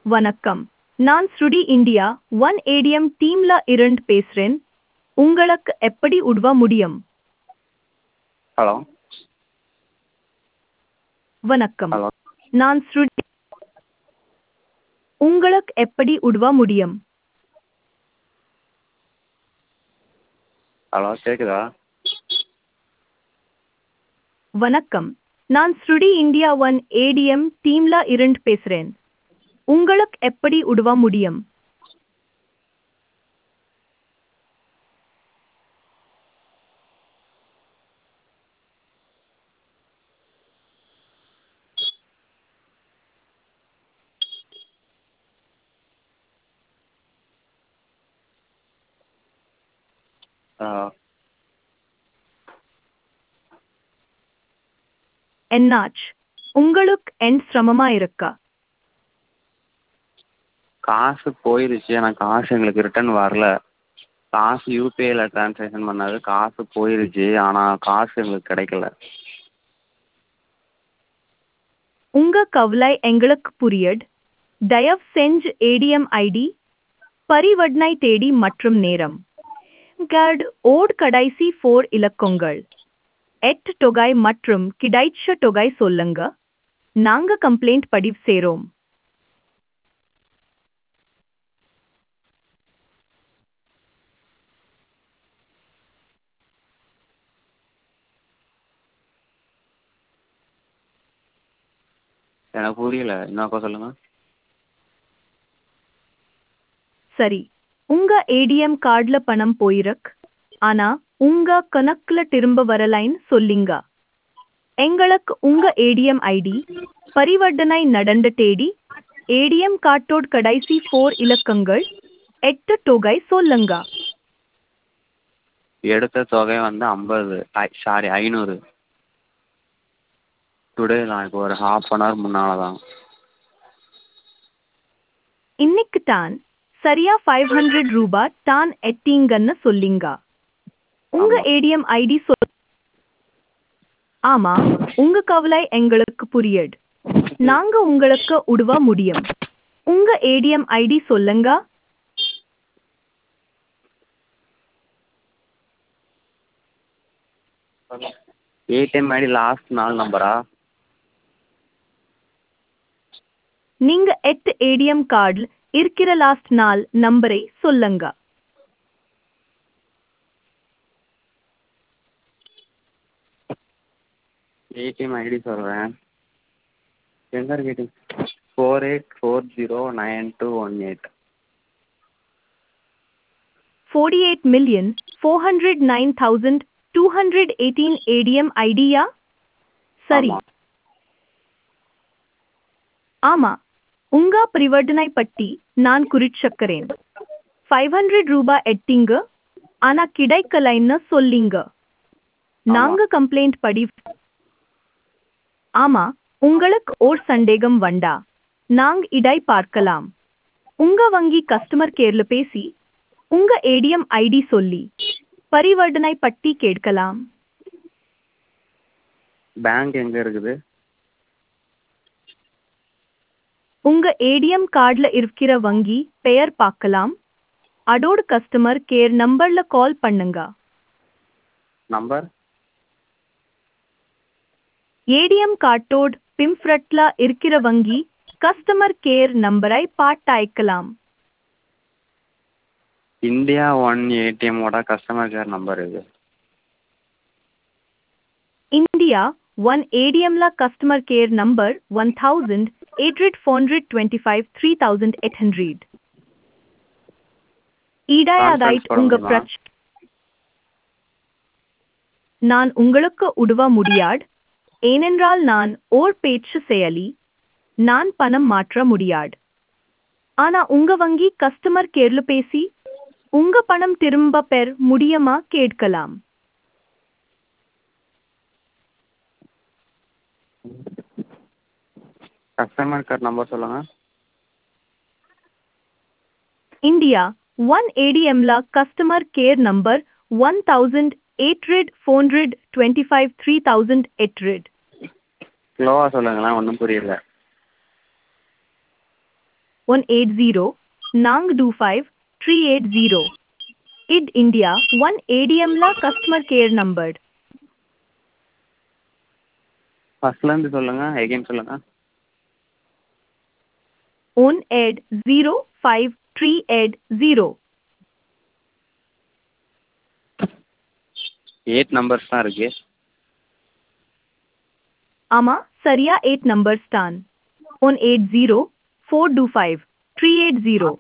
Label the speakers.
Speaker 1: வணக்கம் நான் ஸ்ருடி இந்தியா ஒன் ஏடிஎம் டீம்ல இருந்து பேசுறேன் உங்களுக்கு எப்படி உதவ முடியும்
Speaker 2: ஹலோ
Speaker 1: வணக்கம்
Speaker 2: ஹலோ
Speaker 1: நான் ஸ்ருடி உங்களுக்கு எப்படி உதவ முடியும்
Speaker 2: ஹலோ கேட்குதா
Speaker 1: வணக்கம் நான் ஸ்ருடி இந்தியா ஒன் ஏடிஎம் டீம்ல இருந்து பேசுறேன் உங்களுக்கு எப்படி உதவ முடியும்
Speaker 2: ஆ
Speaker 1: என்னாச்சு உங்களுக்கு என் சிரமமா இருக்கா
Speaker 2: காசு போயிருச்சு ஆனால் காசு எங்களுக்கு ரிட்டர்ன் வரல காசு யூபிஐயில் ட்ரான்சாக்ஷன் பண்ணது காசு போயிருச்சு ஆனால் காசு எங்களுக்கு கிடைக்கல
Speaker 1: உங்க கவலை எங்களுக்கு புரியுது தயவு செஞ்சு ஏடிஎம் ஐடி பரிவர்த்தனை தேதி மற்றும் நேரம் கார்டு ஓட் கடைசி ஃபோர் இலக்கங்கள் எட்டு தொகை மற்றும் கிடைச்ச தொகை சொல்லுங்க நாங்க கம்ப்ளைண்ட் பதிவு செய்றோம்
Speaker 2: எனக்கு புரியல இன்னொருக்கா சொல்லுங்கள்
Speaker 1: சரி உங்க ஏடிஎம் கார்டுல பணம் போயிருக்கு ஆனா உங்க கணக்குல திரும்ப வரலைன்னு சொல்லிங்க எங்களுக்கு உங்க ஏடிஎம் ஐடி பரிவர்த்தனை நடந்த தேதி ஏடிஎம் கார்டோட கடைசி ஃபோர் இலக்கங்கள் எட்டு தொகை சொல்லுங்க
Speaker 2: எடுத்த தொகை வந்து ஐம்பது சாரி ஐநூறு டுடே நான் இப்போ ஒரு ஹாஃப் அன் ஹவர் முன்னால் தான்
Speaker 1: இன்னைக்கு தான் சரியா ஃபைவ் ஹண்ட்ரட் ரூபாய் தான் எட்டீங்கன்னு சொல்லிங்க உங்க
Speaker 2: ஆமா.
Speaker 1: ஏடிஎம் ஐடி சொல் ஆமா உங்க கவலை எங்களுக்கு புரியுது நாங்க உங்களுக்கு உதவ முடியும் உங்க ஏடிஎம் ஐடி சொல்லுங்க
Speaker 2: ஏடிஎம் ஐடி லாஸ்ட் நாலு நம்பரா
Speaker 1: நீங்க எட்டு ஏடிஎம் கார்டில் இருக்கிற லாஸ்ட் நாள் நம்பரை சொல்லுங்க
Speaker 2: ஏடிஎம் ஐடி சொல்கிறேன் எங்கே இருக்கு ATM four eight four zero nine two one eight
Speaker 1: forty eight million four hundred nine thousand two hundred eighteen ATM idea சரி
Speaker 2: ஆமாம்
Speaker 1: ஆமா உங்க பரிவர்த்தனை பட்டி நான் குறிச்சக்கிறேன் ஃபைவ் ஹண்ட்ரட் ரூபாய் எட்டிங்க ஆனா கிடைக்கலைன்னு சொல்லிங்க நாங்க கம்ப்ளைண்ட் படி ஆமா உங்களுக்கு ஓர் சந்தேகம் வண்டா நாங்க இடை பார்க்கலாம் உங்க வங்கி கஸ்டமர் கேர்ல பேசி உங்க ஏடிஎம் ஐடி சொல்லி பரிவர்த்தனை பட்டி கேட்கலாம்
Speaker 2: பேங்க் எங்கே இருக்குது
Speaker 1: உங்க ஏடிஎம் கார்டுல இருக்கிற வங்கி பெயர் பார்க்கலாம் அதோட கஸ்டமர் கேர் நம்பர்ல கால் பண்ணுங்க
Speaker 2: நம்பர்
Speaker 1: ஏடிஎம் கார்டோட பிம்ஃப்ரட்ல இருக்கிற வங்கி கஸ்டமர் கேர் நம்பரை பாட்டாய்க்கலாம்
Speaker 2: இந்தியா ஒன் ஏடிஎம்மோட கஸ்டமர் கேர் நம்பர் இது
Speaker 1: இந்தியா ஒன் ஏடிஎம்ல customer care number one thousand eight hundred four hundred twenty five three thousand eight hundred ஈடாயாதாயிட்
Speaker 2: Conference
Speaker 1: உங்க
Speaker 2: பண்ண
Speaker 1: பிரச் நான் உங்களுக்கு உதவ முடியாது ஏனென்றால் நான் ஓர் பேச்சு செயலி நான் பணம் மாற்ற முடியாது ஆனா உங்க வங்கி கஸ்டமர் கேர்ல பேசி உங்க பணம் திரும்ப பெற முடியுமா கேட்கலாம்
Speaker 2: கஸ்டமர் கேர் நம்பர் சொல்லுங்கள்
Speaker 1: இந்தியா ஒன் ஏடிஎம்ல customer care number one thousand eight hundred four hundred twenty five three thousand eight hundred.
Speaker 2: ஸ்லோவாக சொல்லுங்களேன் ஒன்றும் புரியல
Speaker 1: ஒன் எயிட் ஜீரோ நாங் two five three eight zero eight India one ஏடிஎம்ல customer care number
Speaker 2: ஃபஸ்ட்லேருந்து சொல்லுங்கள் again சொல்லுங்கள்
Speaker 1: one eight zero five three eight zero
Speaker 2: eight numbers தான் இருக்குது
Speaker 1: ஆமா சரியா எயிட் நம்பர்ஸ் தான் one eight zero four two five three eight zero